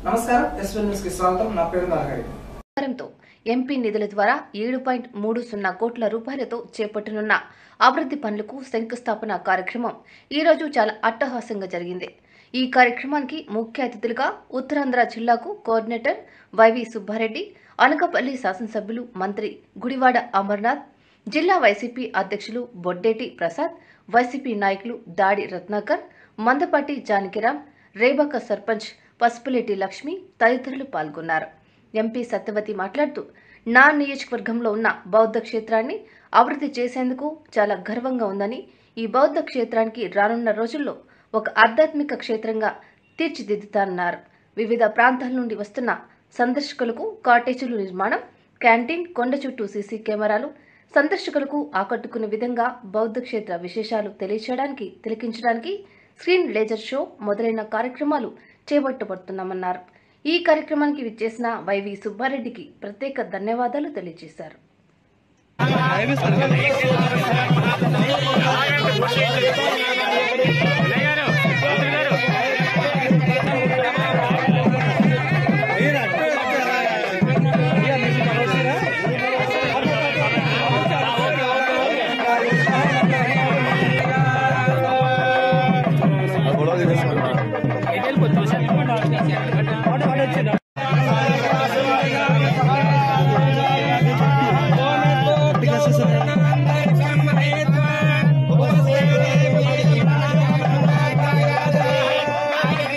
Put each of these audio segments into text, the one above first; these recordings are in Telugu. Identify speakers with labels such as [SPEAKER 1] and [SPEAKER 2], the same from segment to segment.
[SPEAKER 1] నమస్కారం ఎస్వెన్ న్యూస్ కి స్వాగతం నా పేరు నాగరి
[SPEAKER 2] సహకారంతో ఎంపీ నిధుల ద్వారా ఏడు పాయింట్ మూడు సున్నా కోట్ల రూపాయలతో చేపట్టనున్న అభివృద్ధి పనులకు శంకుస్థాపన కార్యక్రమం ఈరోజు చాలా అట్టహాసంగా జరిగింది ఈ కార్యక్రమానికి ముఖ్య అతిథులుగా ఉత్తరాంధ్ర జిల్లాకు కోఆర్డినేటర్ వైవి సుబ్బారెడ్డి అనకాపల్లి శాసనసభ్యులు మంత్రి గుడివాడ అమర్నాథ్ జిల్లా వైసీపీ అధ్యక్షులు బొడ్డేటి ప్రసాద్ వైసీపీ నాయకులు దాడి రత్నాకర్ మందపాటి జానకిరాం రేబక సర్పంచ్ పసుపులేటి లక్ష్మి తదితరులు పాల్గొన్నారు ఎంపీ సత్యవతి మాట్లాడుతూ నా నియోజకవర్గంలో ఉన్న బౌద్ధ క్షేత్రాన్ని అభివృద్ధి చేసేందుకు చాలా గర్వంగా ఉందని ఈ బౌద్ధ క్షేత్రానికి రానున్న రోజుల్లో ఒక ఆధ్యాత్మిక క్షేత్రంగా తీర్చిదిద్దుతానన్నారు వివిధ ప్రాంతాల నుండి వస్తున్న సందర్శకులకు కాటేజీలు నిర్మాణం క్యాంటీన్ కొండ చుట్టూ సీసీ కెమెరాలు సందర్శకులకు ఆకట్టుకునే విధంగా బౌద్ధ క్షేత్ర విశేషాలు తెలియచేయడానికి తిలకించడానికి స్క్రీన్ లేజర్ షో మొదలైన కార్యక్రమాలు చేపట్టబడుతున్నామన్నారు ఈ కార్యక్రమానికి విచ్చేసిన వైవి సుబ్బారెడ్డికి ప్రత్యేక ధన్యవాదాలు తెలియజేశారు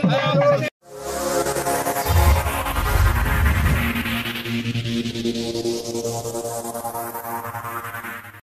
[SPEAKER 3] Thank you.